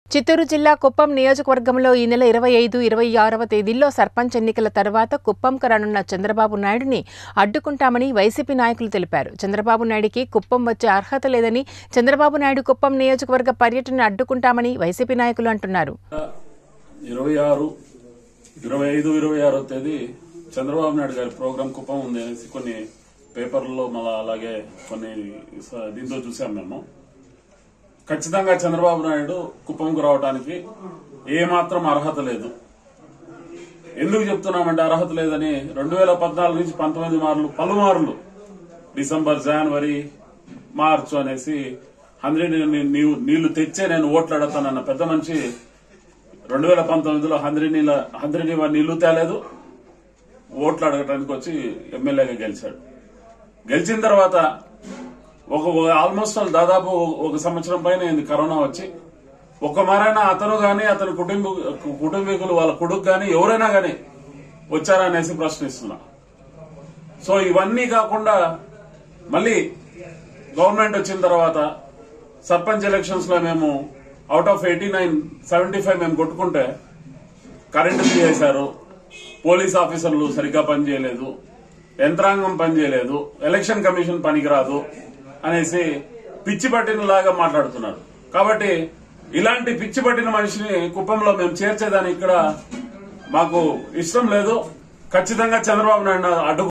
చిత్తూరు జిల్లా కుప్పం నియోజకవర్గంలో ఈ నెల ఇరవై ఐదు ఇరవై ఆరవ తేదీల్లో సర్పంచ్ ఎన్నికల తర్వాత కుప్పంకు రానున్న చంద్రబాబు నాయుడిని అడ్డుకుంటామని వైసీపీ నాయకులు తెలిపారు చంద్రబాబు నాయుడికి కుప్పం వచ్చే అర్హత లేదని చంద్రబాబు నాయుడు కుప్పం నియోజకవర్గ పర్యటన అడ్డుకుంటామని వైసీపీ నాయకులు అంటున్నారు ఇరవై ఆరు ఇరవై ఐదు ఇరవై ఆరో తేదీ చంద్రబాబు నాయుడు గారి ప్రోగ్రాం కుప్పం ఉంది అనేసి కొన్ని పేపర్లలో మళ్ళా అలాగే కొన్ని స- దీంతో చూసాం మేము ఖచ్చితంగా చంద్రబాబు నాయుడు కుప్పంకు రావడానికి ఏ మాత్రం అర్హత లేదు ఎందుకు చెప్తున్నామంటే అర్హత లేదని రెండు వేల పద్నాలుగు నుంచి పంతొమ్మిది మార్లు పలుమార్లు డిసెంబర్ జనవరి మార్చు అనేసి హండ్రెడ్ నీవు నీళ్లు తెచ్చే నేను ఓట్లాడతానన్న పెద్ద మనిషి రెండు వేల పంతొమ్మిదిలో హంద్రి నీళ్ళ హంద్రి నీళ్లు తేలేదు ఓట్లు అడగడానికి వచ్చి ఎమ్మెల్యేగా గెలిచాడు గెలిచిన తర్వాత ఒక ఆల్మోస్ట్ ఆల్ దాదాపు ఒక సంవత్సరం పైన అయింది కరోనా వచ్చి ఒక మారైనా అతను గాని అతని కుటుంబ కుటుంబీకులు వాళ్ళ కొడుకు గాని ఎవరైనా గాని వచ్చారనేసి ప్రశ్నిస్తున్నా సో ఇవన్నీ కాకుండా మళ్ళీ గవర్నమెంట్ వచ్చిన తర్వాత సర్పంచ్ ఎలక్షన్స్ లో మేము out of eighty nine seventy five మేము కొట్టుకుంటే కరెంటు తీసేశారు పోలీస్ ఆఫీసర్లు సరిగ్గా పనిచేయలేదు యంత్రాంగం పనిచేయలేదు ఎలక్షన్ కమిషన్ పనికిరాదు అనేసి పిచ్చి పట్టిన లాగా మాట్లాడుతున్నారు కాబట్టి ఇలాంటి పిచ్చి పట్టిన మనిషిని కుప్పంలో మేము చేర్చేదానికి ఇక్కడ మాకు ఇష్టం లేదు ఖచ్చితంగా చంద్రబాబు నాయుడు అడ్డు